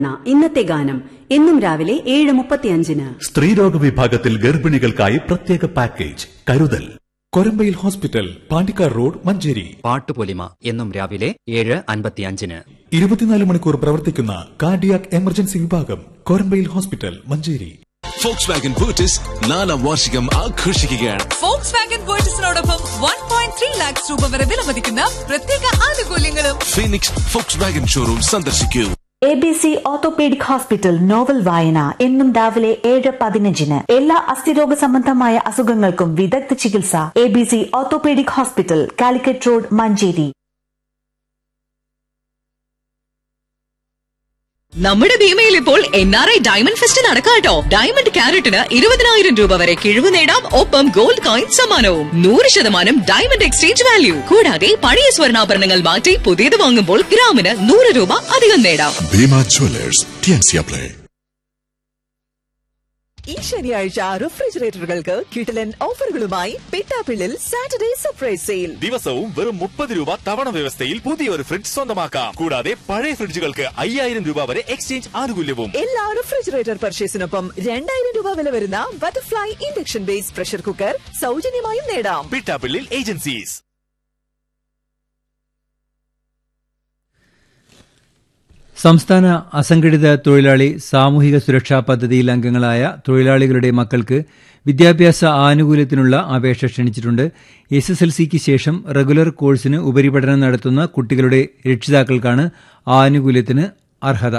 ഇന്നത്തെ ഗാനം എന്നും രാവിലെ ഏഴ് മുപ്പത്തിയഞ്ചിന് സ്ത്രീരോഗ വിഭാഗത്തിൽ ഗർഭിണികൾക്കായി പ്രത്യേക പാക്കേജ് കരുതൽ കൊരമ്പയിൽ ഹോസ്പിറ്റൽ പാണ്ടിക്കാർ റോഡ് മഞ്ചേരി പാട്ടുപൊലിമ എന്നും രാവിലെ ഏഴ് അൻപത്തിയഞ്ചിന് ഇരുപത്തിനാല് മണിക്കൂർ പ്രവർത്തിക്കുന്ന കാർഡിയാക് എമർജൻസി വിഭാഗം Korambayil hospital Manjeri Volkswagen ബൂട്ടിസ് നാലാം വാർഷികം ആഘോഷിക്കുകയാണ് ഫോക്സ് വാഗൻ വേർട്ടസിനോടൊപ്പം വൺ പോയിന്റ് ത്രീ ലാക്സ് രൂപ വരെ വിലമതിക്കുന്ന പ്രത്യേക ആനുകൂല്യങ്ങളും ഫീനിക്സ് ഫോക്സ് വാഗൻ ഷോറൂം സന്ദർശിക്കൂ A B C orthopaedic hospital novel വായന എന്നും രാവിലെ ഏഴ് പതിനഞ്ചിന് എല്ലാ അസ്ഥിരോഗ സംബന്ധമായ അസുഖങ്ങൾക്കും വിദഗ്ധ ചികിത്സ A B C orthopaedic hospital Calicut road Manjeri നമ്മുടെ ഭീമയിൽ ഇപ്പോൾ N R I diamond fest നടക്കാട്ടോ ഡയമണ്ട് ക്യാരറ്റിന് ഇരുപതിനായിരം രൂപ വരെ കിഴിവ് നേടാം ഒപ്പം ഗോൾഡ് കോയിൻ സമ്മാനവും നൂറ് ശതമാനം ഡയമണ്ട് എക്സ്ചേഞ്ച് വാല്യൂ കൂടാതെ പഴയ സ്വർണ്ണാഭരണങ്ങൾ മാറ്റി പുതിയത് വാങ്ങുമ്പോൾ ഗ്രാമിന് നൂറ് രൂപ അധികം നേടാം ഭീമ ജ്വല്ലേഴ്സ് ടിയൻസിയ പ്ലേ ഈ ശനിയാഴ്ച റെഫ്രിജറേറ്ററുകൾക്ക് കിട്ടലൻ ഓഫറുകളുമായി പെട്ടാപ്പിള്ളിൽ സാറ്റർഡേ സർപ്രൈസ് സെയിൽ ദിവസവും വെറും മുപ്പത് രൂപ തവണ വ്യവസ്ഥയിൽ പുതിയൊരു ഫ്രിഡ്ജ് സ്വന്തമാക്കാം കൂടാതെ പഴയ ഫ്രിഡ്ജുകൾക്ക് അയ്യായിരം രൂപ വരെ എക്സ്ചേഞ്ച് ആനുകൂല്യവും എല്ലാ റെഫ്രിജറേറ്റർ പർച്ചേസിനൊപ്പം രണ്ടായിരം രൂപ വില വരുന്ന butterfly induction base pressure cooker സൗജന്യമായും നേടാം പിട്ടാപ്പിള്ളിൽ ഏജൻസീസ് സംസ്ഥാന അസംഘടിത തൊഴിലാളി സാമൂഹിക സുരക്ഷാ പദ്ധതിയിൽ അംഗങ്ങളായ തൊഴിലാളികളുടെ മക്കൾക്ക് വിദ്യാഭ്യാസ ആനുകൂല്യത്തിനുള്ള അപേക്ഷ ക്ഷണിച്ചിട്ടുണ്ട് എസ് എസ് എൽ സിക്ക് ശേഷം റെഗുലർ കോഴ്സിന് ഉപരിപഠനം നടത്തുന്ന കുട്ടികളുടെ രക്ഷിതാക്കൾക്കാണ് ആനുകൂല്യത്തിന് അർഹത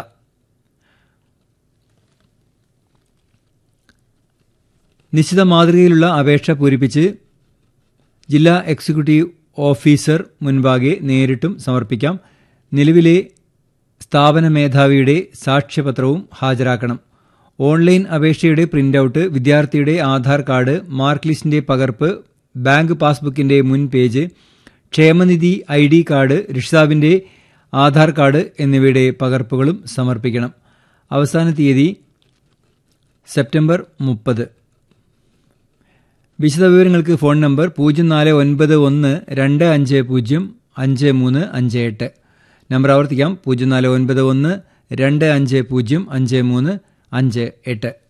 നിശ്ചിത മാതൃകയിലുള്ള അപേക്ഷ പൂരിപ്പിച്ച് ജില്ലാ എക്സിക്യൂട്ടീവ് ഓഫീസർ മുൻപാകെ നേരിട്ടും സമർപ്പിക്കാം നിലവിലെ സ്ഥാപന മേധാവിയുടെ സാക്ഷ്യപത്രവും ഹാജരാക്കണം ഓൺലൈൻ അപേക്ഷയുടെ പ്രിന്റൌട്ട് വിദ്യാർത്ഥിയുടെ ആധാർ കാർഡ് മാർക്ക് ലിസ്റ്റിന്റെ പകർപ്പ് ബാങ്ക് പാസ്ബുക്കിന്റെ മുൻ പേജ് ക്ഷേമനിധി ഐ ഡി കാർഡ് രക്ഷിതാവിന്റെ ആധാർ കാർഡ് എന്നിവയുടെ പകർപ്പുകളും സമർപ്പിക്കണം അവസാന തീയതി സെപ്റ്റംബർ മുപ്പത് വിശദവിവരങ്ങൾക്ക് ഫോൺ നമ്പർ പൂജ്യം നാല് ഒൻപത് ഒന്ന് രണ്ട് അഞ്ച് പൂജ്യം അഞ്ച് മൂന്ന് അഞ്ച് എട്ട് നമ്പർ ആവർത്തിക്കാം പൂജ്യം നാല് ഒൻപത് ഒന്ന് രണ്ട് അഞ്ച് പൂജ്യം അഞ്ച് മൂന്ന് അഞ്ച് എട്ട്